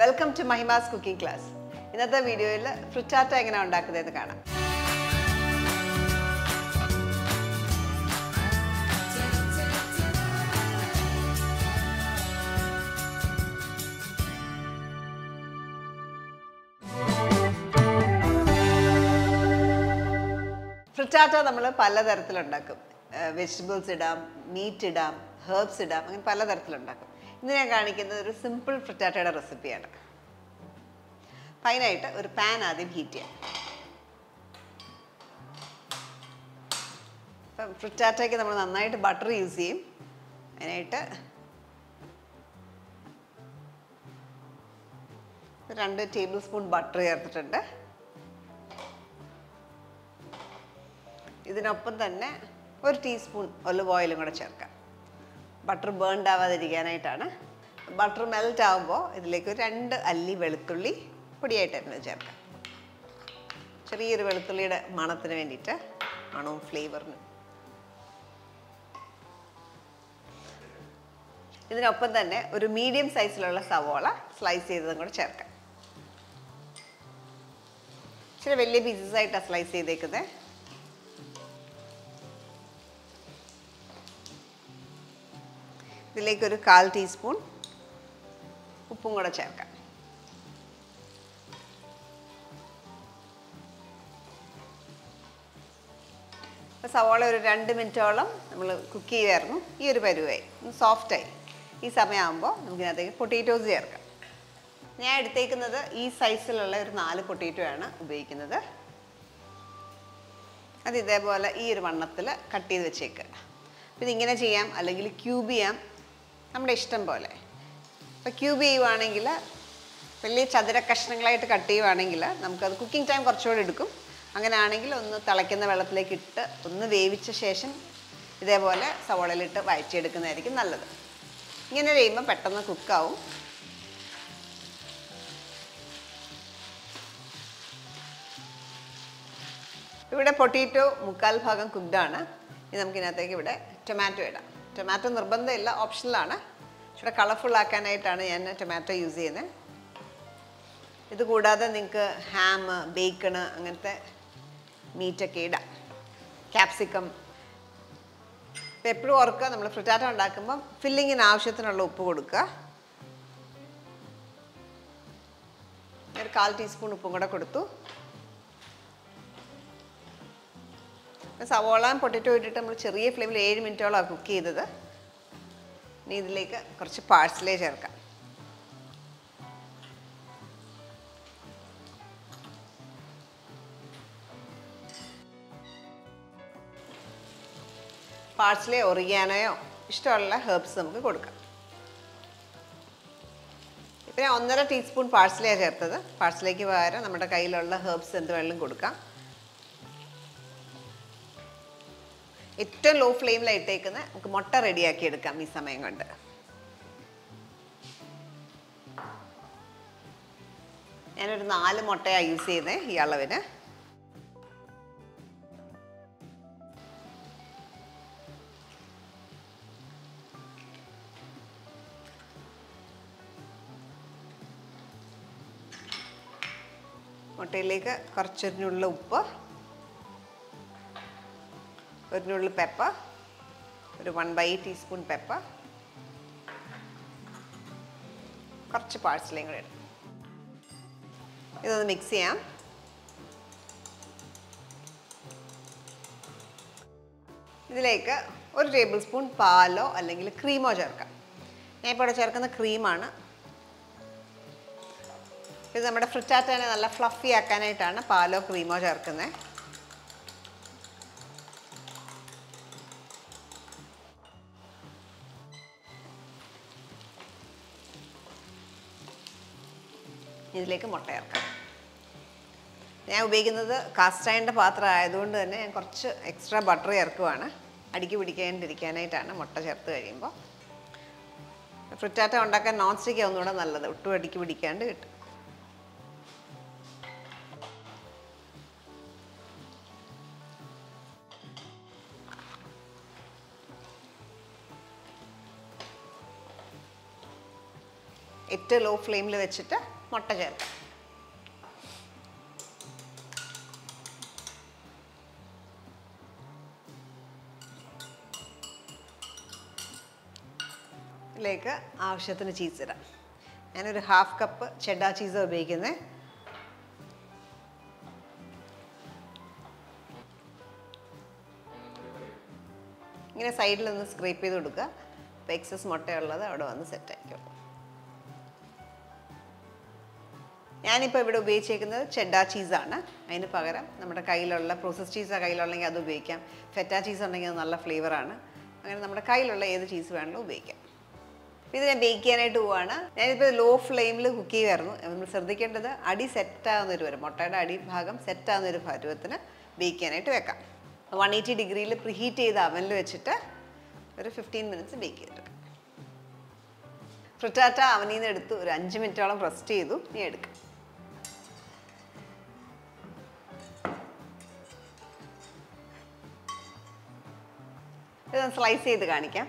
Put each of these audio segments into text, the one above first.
welcome to Mahima's cooking class ഇന്നത്തെ വീഡിയോയിൽ frittata എങ്ങനെ ഉണ്ടാക്കുന്നതെന്ന് കാണാം ഫ്രിറ്റാറ്റ നമ്മൾ പലതരത്തിലുണ്ടാക്കും വെജിറ്റബിൾസ് ഇടാം മീറ്റ് ഇടാം ഹെർബ്സ് ഇടാം അങ്ങനെ പലതരത്തിലുണ്ടാക്കും ഇന്ന് ഞാൻ കാണിക്കുന്നത് ഒരു സിമ്പിൾ ഫ്രിറ്റാറ്റയുടെ റെസിപ്പിയാണ് അപ്പം അതിനായിട്ട് ഒരു പാൻ ആദ്യം ഹീറ്റ് ചെയ്യാം അപ്പം ഫ്രിറ്റാറ്റയ്ക്ക് നമ്മൾ നന്നായിട്ട് ബട്ടർ യൂസ് ചെയ്യും അതിനായിട്ട് രണ്ട് ടേബിൾ സ്പൂൺ ബട്ടർ ചേർത്തിട്ടുണ്ട് ഇതിനൊപ്പം തന്നെ ഒരു ടീസ്പൂൺ ഒലിവ് ഓയിലും കൂടെ ചേർക്കാം ബട്ടർ ബേൺഡ് ആവാതിരിക്കാനായിട്ടാണ് ബട്ടർ മെൽറ്റ് ആകുമ്പോൾ ഇതിലേക്ക് ഒരു രണ്ട് അല്ലി വെളുത്തുള്ളി പൊടിയായിട്ട് തന്നെ ചേർക്കാം ചെറിയൊരു വെളുത്തുള്ളിയുടെ മണത്തിന് വേണ്ടിയിട്ട് മണവും ഫ്ലേവറിനും ഇതിനൊപ്പം തന്നെ ഒരു മീഡിയം സൈസിലുള്ള സവോള സ്ലൈസ് ചെയ്തതും കൂടെ ചേർക്കാം ഇച്ചിരി വലിയ പീസസ് ആയിട്ടാണ് സ്ലൈസ് ചെയ്തേക്കുന്നത് ഇതിലേക്ക് ഒരു കാൽ ടീസ്പൂൺ ഉപ്പും കൂടെ ചേർക്കാം അപ്പോൾ സവാള ഒരു രണ്ട് മിനിറ്റോളം നമ്മൾ കുക്ക് ചെയ്യുമായിരുന്നു ഈ ഒരു പരുവായി ഒന്ന് സോഫ്റ്റായി ഈ സമയമാകുമ്പോൾ നമുക്കിനകത്തേക്ക് പൊട്ടേറ്റോസ് ചേർക്കാം ഞാൻ എടുത്തേക്കുന്നത് ഈ സൈസിലുള്ള ഒരു നാല് പൊട്ടേറ്റോ ആണ് ഉപയോഗിക്കുന്നത് അത് ഇതേപോലെ ഈ ഒരു വണ്ണത്തിൽ കട്ട് ചെയ്ത് വെച്ചേക്കുക അപ്പോൾ ഇതിങ്ങനെ ചെയ്യാം അല്ലെങ്കിൽ ക്യൂബ് ചെയ്യാം നമ്മുടെ ഇഷ്ടം പോലെ അപ്പോൾ ക്യൂബ് ചെയ്യുവാണെങ്കിൽ വലിയ ചതുര കഷ്ണങ്ങളായിട്ട് കട്ട് ചെയ്യുവാണെങ്കിൽ നമുക്കത് കുക്കിംഗ് ടൈം കുറച്ചുകൂടി എടുക്കും അങ്ങനെ ആണെങ്കിൽ ഒന്ന് തിളയ്ക്കുന്ന വെള്ളത്തിലേക്ക് ഇട്ട് ഒന്ന് വേവിച്ച ശേഷം ഇതേപോലെ സവോളയിലിട്ട് വഴറ്റിയെടുക്കുന്നതായിരിക്കും നല്ലത് ഇങ്ങനെ ചെയ്യുമ്പോൾ പെട്ടെന്ന് കുക്കാവും ഇവിടെ പൊട്ടീറ്റോ മുക്കാൽ ഭാഗം കുക്ക്ഡാണ് ഇനി നമുക്കിതിനകത്തേക്ക് ഇവിടെ ടൊമാറ്റോ ഇടാം ടൊമാറ്റോ നിർബന്ധമില്ല ഓപ്ഷനിലാണ് ഇവിടെ കളർഫുൾ ആക്കാനായിട്ടാണ് ഞാൻ ടൊമാറ്റോ യൂസ് ചെയ്യുന്നത് ഇത് കൂടാതെ നിങ്ങൾക്ക് ഹാം ബേക്കണ് അങ്ങനത്തെ മീറ്റൊക്കെ ഇടാം ക്യാപ്സിക്കം ഇപ്പം എപ്പോഴും ഓർക്കുക നമ്മൾ ഫ്രിറ്റാറ്റോ ഉണ്ടാക്കുമ്പം ഫില്ലിങ്ങിന് ആവശ്യത്തിനുള്ള ഉപ്പ് കൊടുക്കുക ഒരു കാൽ ടീസ്പൂൺ ഉപ്പും കൂടെ കൊടുത്തു സവോളയും പൊട്ടറ്റോ ഇട്ടിട്ട് നമ്മൾ ചെറിയ ഫ്ലെയിമിൽ ഏഴ് മിനിറ്റോളമാണ് കുക്ക് ചെയ്തത് ഇനി ഇതിലേക്ക് കുറച്ച് പാഴ്സലേ ചേർക്കാം പാഴ്സലേ ഒറിയാനോയോ ഇഷ്ടമുള്ള ഹെർബ്സ് നമുക്ക് കൊടുക്കാം ഇപ്പം ഞാൻ ഒന്നര ടീസ്പൂൺ പാഴ്സലയാണ് ചേർത്തത് പാഴ്സലേക്ക് പകരം നമ്മുടെ കയ്യിലുള്ള ഹെർബ്സ് എന്ത് വേണമെങ്കിലും കൊടുക്കാം ഏറ്റവും ലോ ഫ്ലെയിമിലാണ് ഇട്ടേക്കുന്നത് നമുക്ക് മുട്ട റെഡിയാക്കി എടുക്കാം ഈ സമയം കൊണ്ട് ഞാനൊരു നാല് മുട്ടയാണ് യൂസ് ചെയ്യുന്നത് ഈ അളവിന് മുട്ടയിലേക്ക് കുറച്ചൊരിനുള്ള ഉപ്പ് ഒരു നുള്ളി പെപ്പർ ഒരു വൺ ബൈ ടീസ്പൂൺ പെപ്പർ കുറച്ച് പാഴ്സലയും കൂടെ ഇടും ഇതൊന്ന് മിക്സ് ചെയ്യാം ഇതിലേക്ക് ഒരു ടേബിൾ സ്പൂൺ പാലോ അല്ലെങ്കിൽ ക്രീമോ ചേർക്കാം ഞാൻ ഇപ്പോൾ ഇവിടെ ചേർക്കുന്ന ക്രീമാണ് ഇത് നമ്മുടെ ഫ്രിറ്റാറ്റനെ നല്ല ഫ്ലഫി ആക്കാനായിട്ടാണ് പാലോ ക്രീമോ ചേർക്കുന്നത് ഇതിലേക്ക് മുട്ട ചേർക്കാം ഞാൻ ഉപയോഗിക്കുന്നത് കാസ്റ്റ് അയണിൻ്റെ പാത്രം ആയതുകൊണ്ട് തന്നെ ഞാൻ കുറച്ച് എക്സ്ട്രാ ബട്ടർ ചേർക്കുവാണ് അടിക്ക് പിടിക്കാണ്ടിരിക്കാനായിട്ടാണ് മുട്ട ചേർത്ത് കഴിയുമ്പോൾ ഫ്രിറ്റാറ്റ ഉണ്ടാക്കാൻ നോൺ സ്റ്റിക്ക് ഒന്നുകൂടെ നല്ലത് ഒട്ടും അടിക്ക് പിടിക്കാണ്ട് കിട്ടും ഏറ്റവും ലോ ഫ്ലെയിമിൽ വെച്ചിട്ട് മുട്ട ചേർക്കാം ഇതിലേക്ക് ആവശ്യത്തിന് ചീസ് ഇടാം ഞാനൊരു ഹാഫ് കപ്പ് ചെഡാ ചീസ് ഉപയോഗിക്കുന്നത് ഇങ്ങനെ സൈഡിൽ ഒന്ന് സ്ക്രേപ്പ് ചെയ്ത് കൊടുക്കുക അപ്പോൾ എക്സസ് മുട്ടയുള്ളത് അവിടെ വന്ന് സെറ്റ് ആയിക്കോളും ഞാനിപ്പോൾ ഇവിടെ ഉപയോഗിച്ചേക്കുന്നത് ചെഡാ ചീസാണ് അതിന് പകരം നമ്മുടെ കയ്യിലുള്ള പ്രോസസ് ചീസ് കയ്യിലുണ്ടെങ്കിൽ അത് ഉപയോഗിക്കാം ഫെറ്റ ചീസ് ഉണ്ടെങ്കിൽ അത് നല്ല ഫ്ലേവറാണ് അങ്ങനെ നമ്മുടെ കയ്യിലുള്ള ഏത് ചീസ് വേണമെങ്കിലും ഉപയോഗിക്കാം അപ്പോൾ ഇത് ഞാൻ ബേക്ക് ചെയ്യാനായിട്ട് പോവാണ് ഞാനിപ്പോൾ ലോ ഫ്ലെയിമിൽ കുക്ക് ചെയ്യുമായിരുന്നു നമ്മൾ ശ്രദ്ധിക്കേണ്ടത് അടി സെറ്റാകുന്ന ഒരു വരും മുട്ടയുടെ അടി ഭാഗം സെറ്റാകുന്ന ഒരു പരുവത്തിന് ബേക്ക് ചെയ്യാനായിട്ട് വെക്കാം വൺ എയ്റ്റി ഡിഗ്രിയിൽ പ്രിഹീറ്റ് ചെയ്ത അവനിൽ വെച്ചിട്ട് ഒരു ഫിഫ്റ്റീൻ മിനിറ്റ്സ് ബേക്ക് ചെയ്തെടുക്കാം ഫ്രിറ്റാറ്റ അവനിൽ നിന്ന് എടുത്ത് ഒരു അഞ്ച് മിനിറ്റോളം റെസ്റ്റ് ചെയ്തു ഇനി എടുക്കാം ഇത് സ്ലൈസ് ചെയ്ത് കാണിക്കാം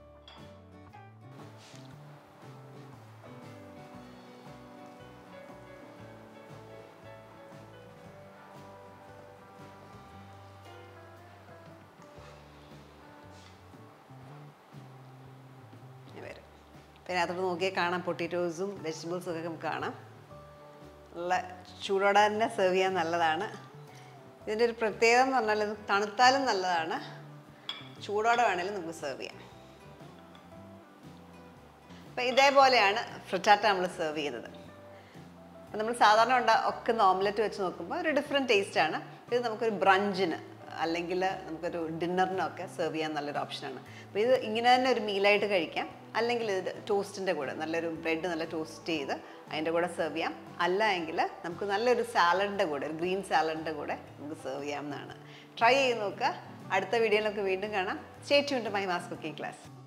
ഇങ്ങനെ വരും പിന്നെ അതിൽ നോക്കിയാൽ കാണാം പൊട്ടറ്റോസും വെജിറ്റബിൾസും ഒക്കെ നമുക്ക് കാണാം നല്ല ചൂടോടെ തന്നെ സെർവ് ചെയ്യാൻ നല്ലതാണ് ഇതിൻ്റെ ഒരു പ്രത്യേകത എന്ന് പറഞ്ഞാൽ ഇത് തണുത്താലും നല്ലതാണ് ചൂടോടെ വേണേലും നമുക്ക് സെർവ് ചെയ്യാം അപ്പം ഇതേപോലെയാണ് ഫ്രിറ്റാറ്റ നമ്മൾ സെർവ് ചെയ്തത് അപ്പം നമ്മൾ സാധാരണ ഉണ്ടാ ഒക്കുന്ന ഓംലെറ്റ് വെച്ച് നോക്കുമ്പോൾ ഒരു ഡിഫറെൻറ്റ് ടേസ്റ്റാണ് ഇത് നമുക്കൊരു ബ്രഞ്ചിന് അല്ലെങ്കിൽ നമുക്കൊരു ഡിന്നറിനൊക്കെ സെർവ് ചെയ്യാൻ നല്ലൊരു ഓപ്ഷനാണ് അപ്പോൾ ഇത് ഇങ്ങനെ തന്നെ ഒരു മീലായിട്ട് കഴിക്കാം അല്ലെങ്കിൽ ഇത് ടോസ്റ്റിൻ്റെ കൂടെ നല്ലൊരു ബ്രെഡ് നല്ല ടോസ്റ്റ് ചെയ്ത് അതിൻ്റെ കൂടെ സെർവ് ചെയ്യാം അല്ല എങ്കിൽ നമുക്ക് നല്ലൊരു സാലഡിൻ്റെ കൂടെ ഒരു ഗ്രീൻ സാലഡിൻ്റെ കൂടെ നമുക്ക് സെർവ് ചെയ്യാവുന്നതാണ് ട്രൈ ചെയ്ത് നോക്കുക അടുത്ത വീഡിയോയിലൊക്കെ വീണ്ടും കാണാം stay tuned to Mahima's cooking class